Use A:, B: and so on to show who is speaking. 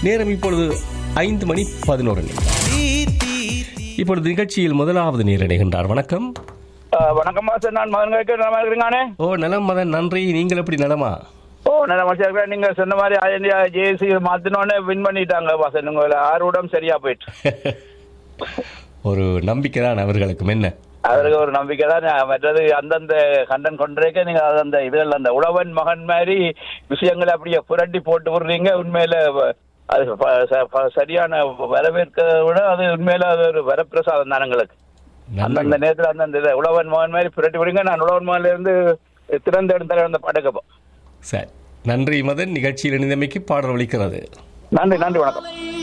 A: நேரம் இப்பொழுது ஐந்து மணி பதினோரு நிமிடம் இப்பொழுது நிகழ்ச்சியில் முதலாவது நேர் இணைகின்றார் வணக்கம்
B: வணக்கம் மாஸ்டர் நான் மகன் கேட்க நல்லா இருக்கிறீங்கானே
A: ஓ நலம் மதன் நன்றி நீங்கள் எப்படி நலமா
B: ஓ நல்ல மனுஷன் இருக்கிறேன் நீங்க சொன்ன மாதிரி ஆல் இந்தியா ஜேசி மாத்தினோடனே வின் பண்ணிட்டாங்க பாசன் உங்களை ஆர்வடம் சரியா போயிட்டு
A: ஒரு நம்பிக்கை தான் அவர்களுக்கும் என்ன
B: அவருக்கு ஒரு நம்பிக்கை தான் மற்றது அந்தந்த கண்டன் கொண்டிருக்க நீங்க அந்த இதுல அந்த உழவன் மகன் மாதிரி விஷயங்களை அப்படியே புரட்டி போட்டு விடுறீங்க உண்மையில வ- அது ப- ச- ப- சரியான வரவேற்க விட அது உண்மையில அது ஒரு வரப்பிரசாதம் தான் எங்களுக்கு அந்தந்த நேரத்துல அந்தந்த இதை உழவன் மகன் மாதிரி புரட்டி விடுங்க நான் உழவன் மகன்ல இருந்து திறந்த இடத்துல அந்த பாட்டு கேட்போம்
A: சரி நன்றி மதன் நிகழ்ச்சியில் இணைந்தமைக்கு பாடல் ஒலிக்கிறது
B: நன்றி நன்றி வணக்கம்